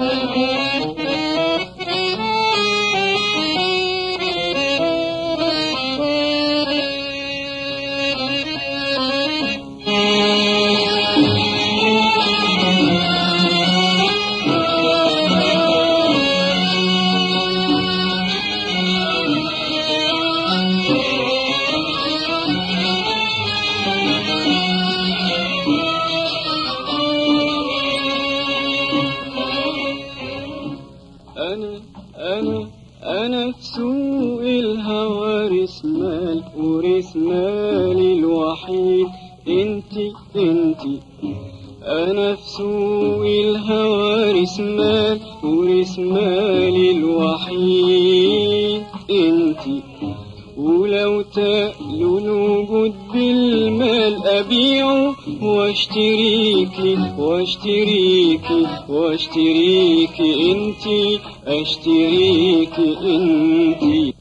أنا أنا أنا في سوق الهوى رسمال ورسمالي الوحيد انتي انتي أنا في سوق الهوى رسمال ورسمالي الوحيد انتي ولو تقلوا الوجود بالمال أبيعه واشتريكي واشتريكي واشتريكي انتي اشتريكي انتي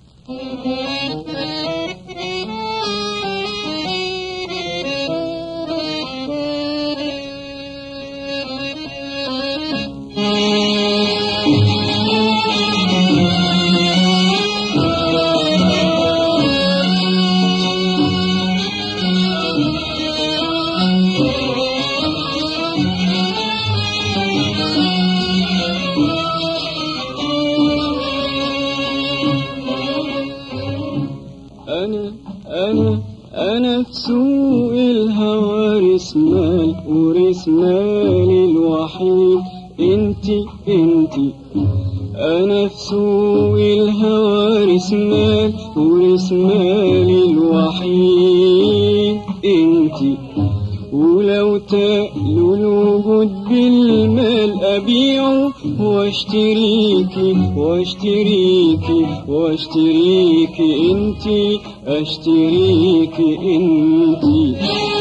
أنا أنا أنا في سوق الهوى رسمال ورسمالي الوحيد انتي انتي أنا في سوق الهوى رسمال ورسمالي الوحيد انتي ولو تقلوا الوجود بالمال أبيعه واشتريكي واشتريكي واشتريكي انتي اشتريكي انتي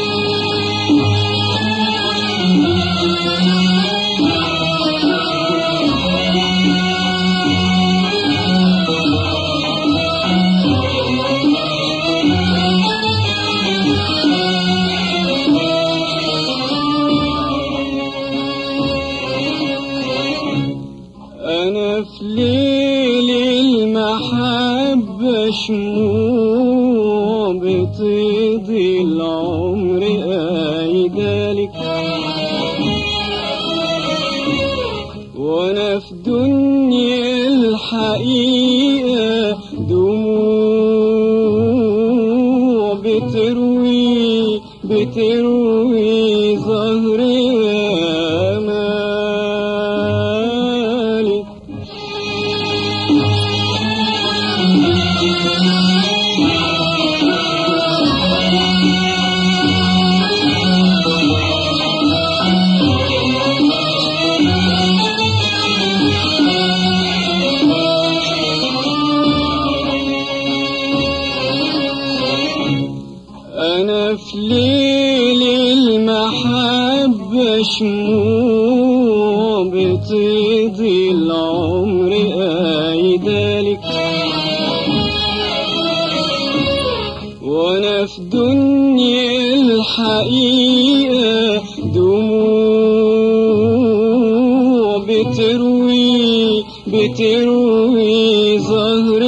أنا في ليل المحبة شموع بتضي العمر قايدالك وأنا في دنيا الحقيقة دموع بتروي بتروي ظهر أمالي أنا في ليل المحبة شموع بتضي العمر قايدالك وأنا في دنيا الحقيقة دموع بتروي بتروي ظهر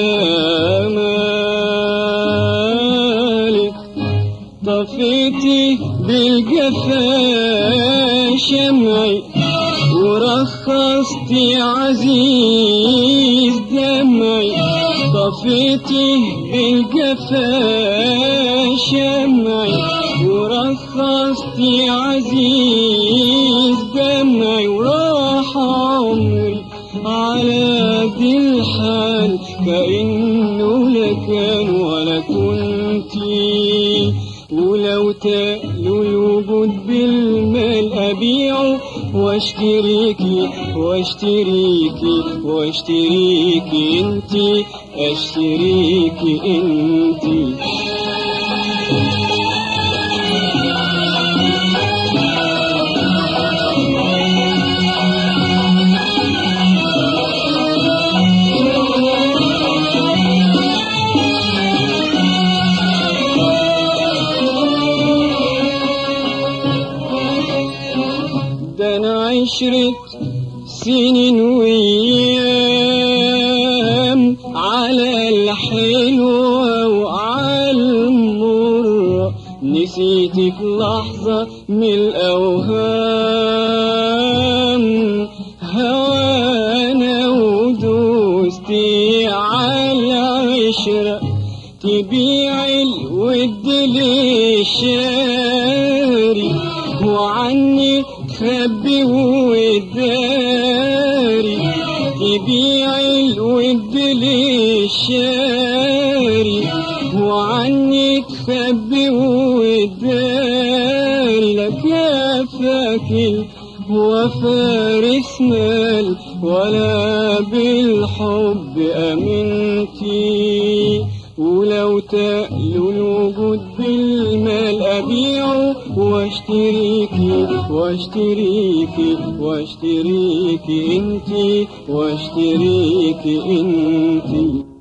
أمالك طفيتي بالجفا شمعي ورخصتي عزيز دمعي طفيتي بالجفا شمعي ورخصتي عزيز دمعي وراح عمري على دي الحال كأنه لا كان ولا كنتي ولو تقلوا الوجود بالمال أبيعه واشتريكي واشتريكي واشتريكي انتي اشتريكي انتي ده انا عشرة سنين وأيام على الحلوة وعلى المرة نسيتك لحظة من الأوهام هوانا ودوستي على عشرة تبيع الود للشاري وعني تخبي وداري تبيع الود للشاري وعني تخبي وداري لا كافك وفارس مال ولا بالحب أمنتي ولو تألو الوجود بالمال أبيعه واشتريكي واشتريكي واشتريكي انتي واشتريكي انتي